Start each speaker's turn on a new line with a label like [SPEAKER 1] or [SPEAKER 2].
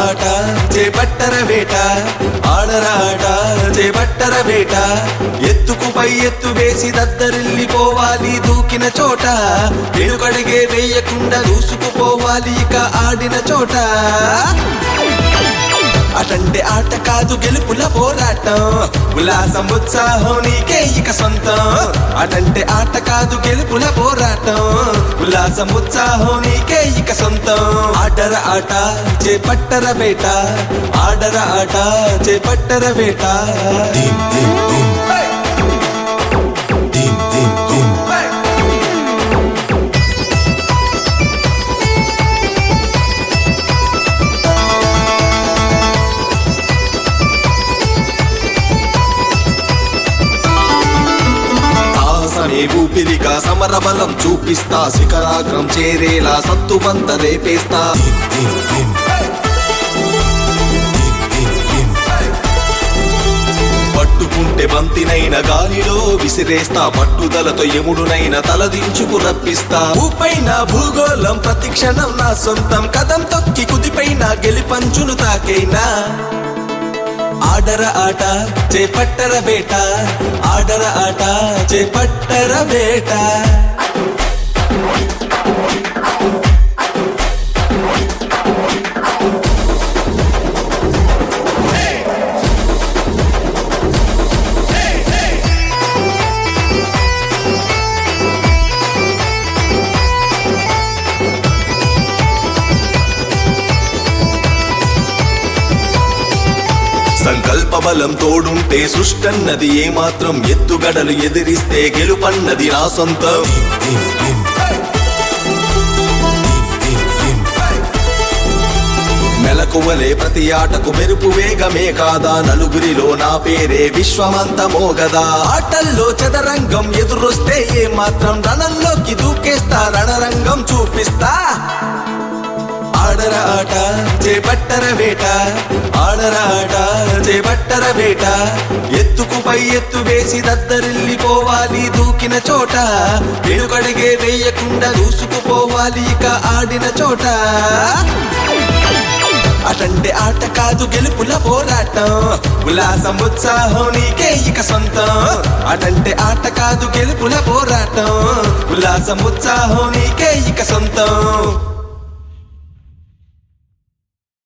[SPEAKER 1] ఆట చేపట్టర వేట ఆడర ఆట చేపట్టర వేట ఎత్తుకు పై ఎత్తు వేసి దద్దరిల్లిపోవాలి దూకిన చోట వెనుకడిగే వేయకుండా దూసుకుపోవాలి ఇక ఆడిన చోట అటంటే ఆట కాదు గెలుపుల పోరాటం ఉల్లాసం ఉత్సాహం నీకే ఇక సొంతం అటంటే ఆట కాదు గెలుపుల పోరాటం ఉల్లాసం ఉత్సాహం నీకే ఇక సొంతం ఆడర ఆట చేపట్టర వేట ఆడర ఆట చేపట్టర వేట
[SPEAKER 2] dim dim dim dim dim dim
[SPEAKER 1] సాహసమే ఊపిరిగా సమరబలం చూపిస్తా శిఖరాగ్రం చేరేలా సత్తుమంత రేపేస్తా
[SPEAKER 2] dim dim dim dim
[SPEAKER 1] పట్టుకుంటే బంతినైన గాలిలో విసిరేస్తా పట్టుదలతో ఎముడునైన తలదించుకు రప్పిస్తా భూపైన భూగోళం ప్రతిక్షణం నా సొంతం కదం తొక్కి కుదిపైన గెలిపంచును తాకైనా ఆడర ఆట చేపట్టర వేట ఆడర ఆట చేపట్టర వేట సంకల్ప బలం తోడుంటే సృష్టన్నది ఏమాత్రం ఎత్తుగడలు ఎదిరిస్తే గెలుపన్నది నా సొంతం
[SPEAKER 2] dim dim dim dim
[SPEAKER 1] మెలకువలే ప్రతి ఆటకు మెరుపు వేగమే కాదా నలుగురిలో నా పేరే విశ్వమంత మోగదా ఆటల్లో చదరంగం ఎదురొస్తే ఏ మాత్రం రణంలోకి దూకేస్తా రణరంగం చూపిస్తా ఆడర ఆట చేపట్టర వేట ఆడర ఆట చేపట్టర వేట ఎత్తుకు పై ఎత్తు వేసి దద్దరిల్లిపోవాలి దూకిన చోట వెనుకడిగే వేయకుండా దూసుకుపోవాలి ఇక ఆడిన చోట అటంటే ఆట కాదు గెలుపుల పోరాటం ఉల్లాసం ఉత్సాహం నీకే ఇక సొంతం అటంటే ఆట కాదు గెలుపుల పోరాటం ఉల్లాసం ఉత్సాహం నీకే ఇక సొంతం